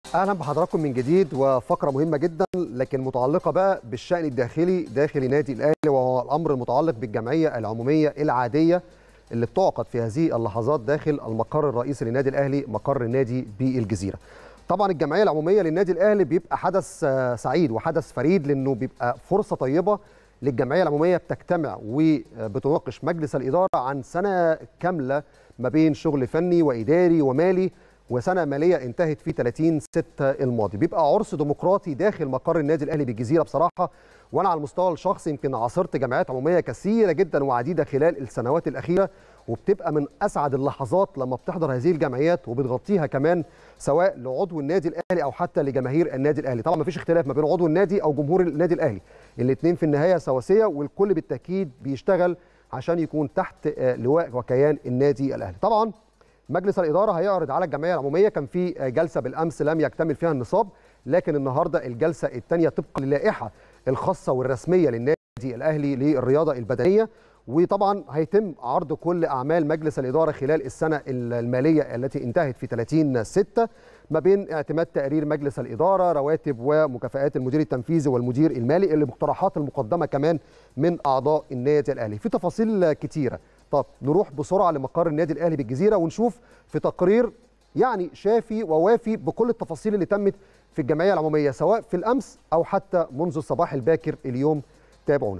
اهلا بحضراتكم من جديد وفقره مهمه جدا لكن متعلقه بقى بالشان الداخلي داخل نادي الاهلي وهو الامر المتعلق بالجمعيه العموميه العاديه اللي بتعقد في هذه اللحظات داخل المقر الرئيسي للنادي الاهلي مقر النادي بالجزيره. طبعا الجمعيه العموميه للنادي الاهلي بيبقى حدث سعيد وحدث فريد لانه بيبقى فرصه طيبه للجمعيه العموميه بتجتمع وبتناقش مجلس الاداره عن سنه كامله ما بين شغل فني واداري ومالي وسنه ماليه انتهت في 30 6 الماضي بيبقى عرس ديمقراطي داخل مقر النادي الاهلي بالجزيره بصراحه وانا على المستوى الشخصي يمكن عاصرت جمعيات عموميه كثيره جدا وعديده خلال السنوات الاخيره وبتبقى من اسعد اللحظات لما بتحضر هذه الجمعيات وبتغطيها كمان سواء لعضو النادي الاهلي او حتى لجماهير النادي الاهلي طبعا ما فيش اختلاف ما بين عضو النادي او جمهور النادي الاهلي الاثنين في النهايه سواسيه والكل بالتاكيد بيشتغل عشان يكون تحت لواء وكيان النادي الاهلي طبعا مجلس الاداره هيعرض على الجمعيه العموميه كان في جلسه بالامس لم يكتمل فيها النصاب لكن النهارده الجلسه الثانيه طبقا للائحه الخاصه والرسميه للنادي الاهلي للرياضه البدنيه وطبعا هيتم عرض كل اعمال مجلس الاداره خلال السنه الماليه التي انتهت في 30 6 ما بين اعتماد تقرير مجلس الاداره رواتب ومكافئات المدير التنفيذي والمدير المالي اللي مقترحات المقدمه كمان من اعضاء النادي الاهلي في تفاصيل كتيره طب نروح بسرعه لمقر النادي الاهلي بالجزيره ونشوف في تقرير يعني شافي ووافي بكل التفاصيل اللي تمت في الجمعيه العموميه سواء في الامس او حتى منذ الصباح الباكر اليوم تابعونا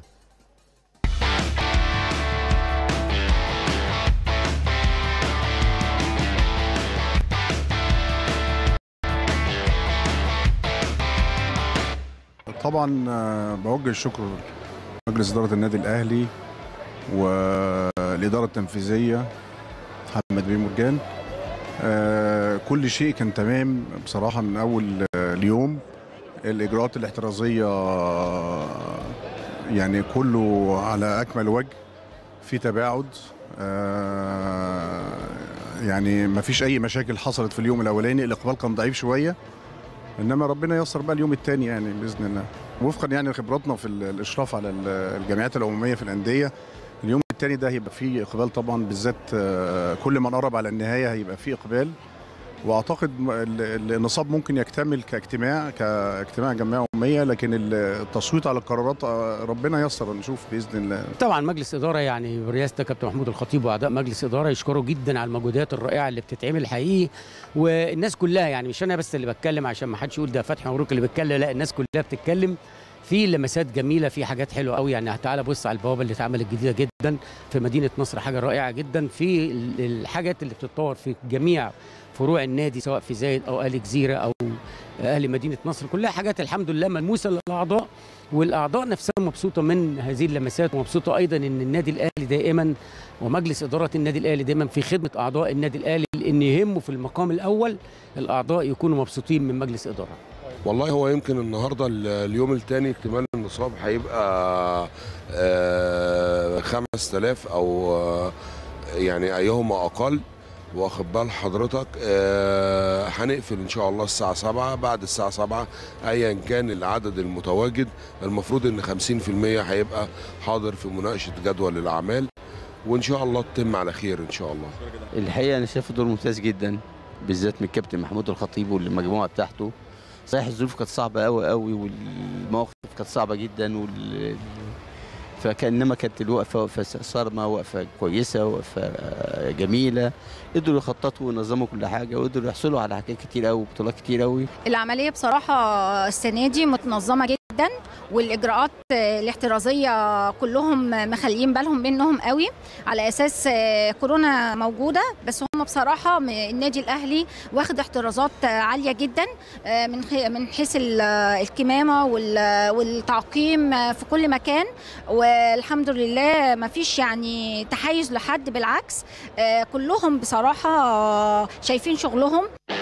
طبعا بوجه الشكر لمجلس اداره النادي الاهلي والاداره التنفيذيه محمد بن مرجان كل شيء كان تمام بصراحه من اول اليوم الاجراءات الاحترازيه يعني كله على اكمل وجه في تباعد يعني ما فيش اي مشاكل حصلت في اليوم الاولاني الاقبال كان ضعيف شويه انما ربنا ييسر بقى اليوم الثاني يعني باذن الله وفقا يعني خبراتنا في الاشراف على الجمعيات العموميه في الانديه اليوم الثاني ده هيبقى فيه اقبال طبعا بالذات كل ما نقرب على النهايه هيبقى فيه اقبال واعتقد النصاب ممكن يكتمل كاجتماع كاجتماع جمعيه عموميه لكن التصويت على القرارات ربنا ييسر نشوف باذن الله طبعا مجلس اداره يعني برئاسه كابتن محمود الخطيب واعضاء مجلس اداره يشكروا جدا على المجهودات الرائعه اللي بتتعمل حقيقي والناس كلها يعني مش انا بس اللي بتكلم عشان ما حدش يقول ده فتحي مبروك اللي بيتكلم لا الناس كلها بتتكلم في لمسات جميله في حاجات حلوه قوي يعني تعالى بص على البوابه اللي اتعملت جديده جدا في مدينه نصر حاجه رائعه جدا في الحاجات اللي بتتطور في جميع فروع النادي سواء في زايد او اهل جزيره او اهل مدينه نصر كلها حاجات الحمد لله ملموسه للاعضاء والاعضاء نفسها مبسوطه من هذه اللمسات ومبسوطه ايضا ان النادي الاهلي دائما ومجلس اداره النادي الاهلي دايما في خدمه اعضاء النادي الاهلي لان يهمه في المقام الاول الاعضاء يكونوا مبسوطين من مجلس اداره والله هو يمكن النهارده اليوم الثاني اكتمال النصاب هيبقى 5000 او يعني ايهما اقل واخد بال حضرتك آه هنقفل ان شاء الله الساعه 7 بعد الساعه 7 ايا كان العدد المتواجد المفروض ان 50% هيبقى حاضر في مناقشه جدول الاعمال وان شاء الله تتم على خير ان شاء الله الحقيقه انا شايف دور ممتاز جدا بالذات من الكابتن محمود الخطيب والمجموعه بتاعته صحيح الظروف كانت صعبه قوي قوي والمواقف كانت صعبه جدا وال فكانما كانت الوقفه وقفه صارمه وقفه كويسه وقفه جميله قدروا يخططوا وينظموا كل حاجه وقدروا يحصلوا على حاجات كتير قوي وبطولات كتير قوي العمليه بصراحه السنه دي متنظمه جدا والاجراءات الاحترازيه كلهم مخليين بالهم منهم قوي على اساس كورونا موجوده بس هم بصراحه النادي الاهلي واخد احترازات عاليه جدا من من حيث الكمامه والتعقيم في كل مكان والحمد لله ما فيش يعني تحيز لحد بالعكس كلهم بصراحه شايفين شغلهم